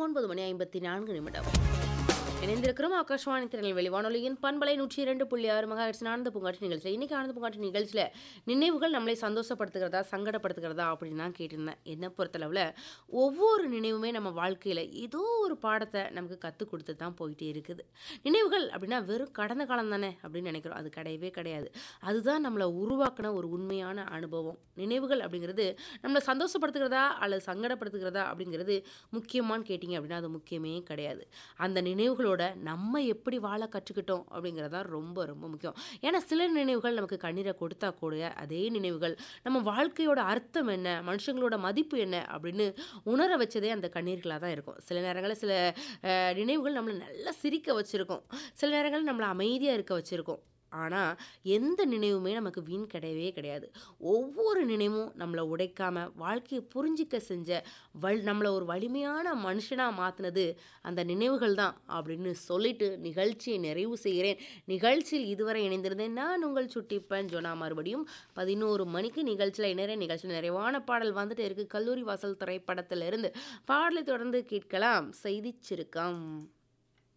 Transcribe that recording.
ஒன்பது மணி ஐம்பத்தி நான்கு நிமிடம் இணைந்திருக்கிறோம் ஆகாஷ்வாணி திருநெல்வேலி வானொலியின் பண்பலை நூற்றி இரண்டு புள்ளி ஆறு மகாஹெட்ஸ் ஆனந்த பூங்காற்று நிகழ்ச்சியில் இன்னைக்கு ஆனந்த பூங்காற்று நிகழ்ச்சியில் நினைவுகள் நம்மளை சந்தோஷப்படுத்துகிறதா சங்கடப்படுத்துகிறதா அப்படின்னு நான் கேட்டிருந்தேன் என்னை பொறுத்தளவில் ஒவ்வொரு நினைவுமே நம்ம வாழ்க்கையில் ஏதோ ஒரு பாடத்தை நமக்கு கற்றுக் கொடுத்து தான் போயிட்டே இருக்குது நினைவுகள் அப்படின்னா வெறும் கடந்த காலம் தானே அப்படின்னு நினைக்கிறோம் அது கிடையவே கிடையாது அதுதான் நம்மளை உருவாக்கின ஒரு உண்மையான அனுபவம் நினைவுகள் அப்படிங்கிறது நம்மளை சந்தோஷப்படுத்துகிறதா அல்லது சங்கடப்படுத்துகிறதா அப்படிங்கிறது முக்கியமான்னு கேட்டிங்க அப்படின்னா அது முக்கியமே கிடையாது அந்த நினைவுகளோட நம்ம எப்படி வாழ கற்றுக்கிட்டோம் அப்படிங்கிறது தான் ரொம்ப ரொம்ப முக்கியம் ஏன்னா சில நினைவுகள் நமக்கு கண்ணீரை கொடுத்தா கூட அதே நினைவுகள் நம்ம வாழ்க்கையோட அர்த்தம் என்ன மனுஷங்களோட மதிப்பு என்ன அப்படின்னு உணர வச்சதே அந்த கண்ணீர்களாக தான் இருக்கும் சில நேரங்களில் சில அஹ், நினைவுகள் நம்மளை நல்லா சிரிக்க வச்சுருக்கோம் சில நேரங்களில் நம்மளை அமைதியாக இருக்க வச்சுருக்கோம் ஆனால் எந்த நினைவுமே நமக்கு வீண் கிடையவே கிடையாது ஒவ்வொரு நினைவும் நம்மளை உடைக்காம வாழ்க்கையை புரிஞ்சிக்க செஞ்ச வல் நம்மளை ஒரு வலிமையான மனுஷனாக மாற்றினது அந்த நினைவுகள் தான் அப்படின்னு சொல்லிட்டு நிகழ்ச்சியை நிறைவு செய்கிறேன் நிகழ்ச்சியில் இதுவரை இணைந்திருந்தேன் நான் உங்கள் சுட்டிப்பன் ஜோனா மறுபடியும் பதினோரு மணிக்கு நிகழ்ச்சியில் இணைறேன் நிகழ்ச்சியில் நிறைவான பாடல் வந்துட்டு இருக்கு கல்லூரி வாசல் திரைப்படத்திலிருந்து பாடலை தொடர்ந்து கேட்கலாம் செய்திச் சுருக்கம்